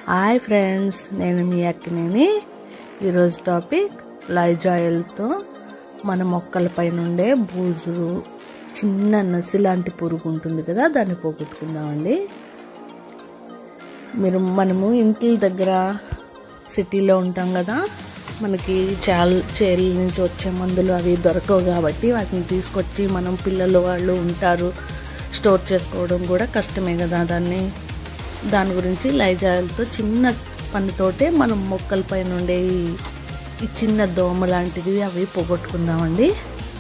hi friends నేను మీ అక్కినేని ఈరోజు topic లైజాయిల్తో మన మొక్కలపై నుండే బూజు చిన్న నసి లాంటి పురుగు ఉంటుంది కదా దాన్ని పోగొట్టుకుందామండి మీరు మనము ఇంటి దగ్గర సిటీలో ఉంటాం కదా మనకి చాల్ చేల నుంచి వచ్చే మందులు అవి దొరకవు కాబట్టి వాటిని తీసుకొచ్చి మనం పిల్లలు వాళ్ళు ఉంటారు స్టోర్ చేసుకోవడం కూడా కష్టమే కదా దాన్ని దాని గురించి లైజాయిల్తో చిన్న పనితోటే మనం మొక్కలపై నుండే ఈ చిన్న దోమ లాంటివి అవి పోగొట్టుకుందామండి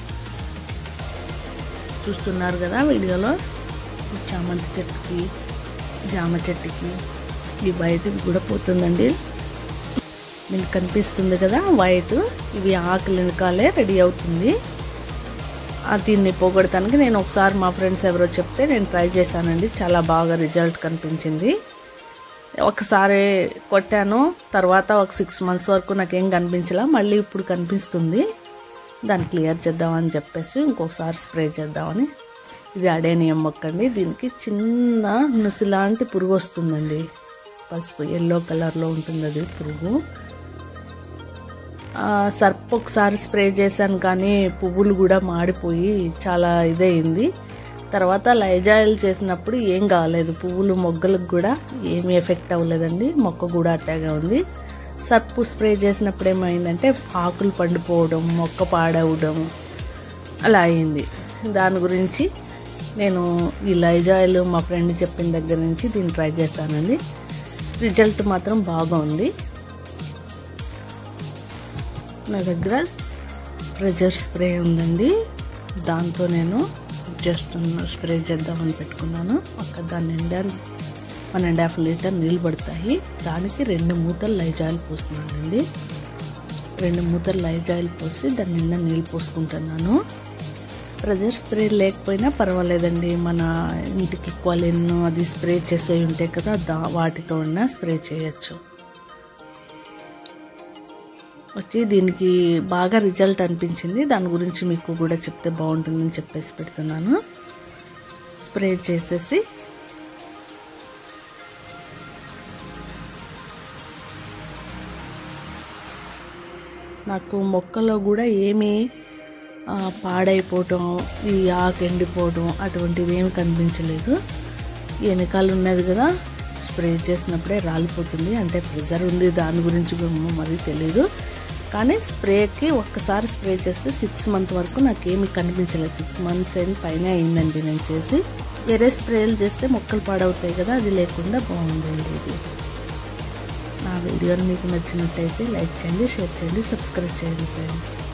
చూస్తున్నారు కదా వీడియోలో ఈ చామంతి చెట్టుకి జామ చెట్టుకి ఈ బయటకి కూడా పోతుందండి మీకు కనిపిస్తుంది కదా వైట్ ఇవి ఆకులు వెనకాలే రెడీ అవుతుంది దీన్ని పోగొడటానికి నేను ఒకసారి మా ఫ్రెండ్స్ ఎవరో చెప్తే నేను ట్రై చేశానండి చాలా బాగా రిజల్ట్ కనిపించింది ఒకసారి కొట్టాను తర్వాత ఒక సిక్స్ మంత్స్ వరకు నాకేం కనిపించలా మళ్ళీ ఇప్పుడు కనిపిస్తుంది దాన్ని క్లియర్ చేద్దామని చెప్పేసి ఇంకొకసారి స్ప్రే చేద్దామని ఇది అడేనియం మొక్క అండి దీనికి చిన్న నుసిలాంటి పురుగు వస్తుందండి పసుపు ఎల్లో కలర్లో ఉంటుంది అది పురుగు సర్ప్ ఒకసారి స్ప్రే చేశాను కానీ పువ్వులు కూడా మాడిపోయి చాలా ఇదయింది తర్వాత లైజాయిల్ చేసినప్పుడు ఏం కాలేదు పువ్వులు మొగ్గలకు కూడా ఏమీ ఎఫెక్ట్ అవ్వలేదండి మొక్క కూడా అట్టాగా ఉంది సర్పు స్ప్రే చేసినప్పుడు ఏమైందంటే ఆకులు పండిపోవడం మొక్క పాడవడం అలా అయింది దాని గురించి నేను ఈ లైజాయిల్ మా ఫ్రెండ్ చెప్పిన దగ్గర నుంచి దీన్ని ట్రై చేశానండి రిజల్ట్ మాత్రం బాగా ఉంది నా దగ్గర ప్రెజర్ స్ప్రే ఉందండి దాంతో నేను జస్ట్ స్ప్రే చేద్దామని పెట్టుకున్నాను అక్కడ దాని నిండా వన్ అండ్ హాఫ్ లీటర్ నీళ్ళు పడతాయి దానికి రెండు మూతలు లైజాయిల్ పోస్తున్నానండి రెండు మూతలు లైజాయిల్ పోసి దాని నిండా నీళ్ళు పోసుకుంటున్నాను ప్రెజర్ స్ప్రే లేకపోయినా పర్వాలేదండి మన ఇంటికి క్వాలిన్ అది స్ప్రే చేసే ఉంటాయి కదా దా వాటితో ఉన్న స్ప్రే చేయొచ్చు వచ్చి దీనికి బాగా రిజల్ట్ అనిపించింది దాని గురించి మీకు కూడా చెప్తే బాగుంటుందని చెప్పేసి పెడుతున్నాను స్ప్రే చేసేసి నాకు మొక్కలో కూడా ఏమీ పాడైపోవటం ఈ ఆకు ఎండిపోవటం అటువంటివి ఏమి కనిపించలేదు వెనకాల ఉన్నది కదా స్ప్రే చేసినప్పుడే రాలిపోతుంది అంటే ప్రెజర్ ఉంది దాని గురించి మరి తెలియదు కానీ స్ప్రేకి ఒక్కసారి స్ప్రే చేస్తే సిక్స్ మంత్ వరకు నాకేమి కనిపించలేదు సిక్స్ మంత్స్ అయిన పైన అయిందండి నేను చేసి వేరే స్ప్రేలు చేస్తే మొక్కలు పాడవుతాయి కదా అది లేకుండా బాగుందండి ఇది నా వీడియోని మీకు నచ్చినట్టయితే లైక్ చేయండి షేర్ చేయండి సబ్స్క్రైబ్ చేయండి ఫ్రెండ్స్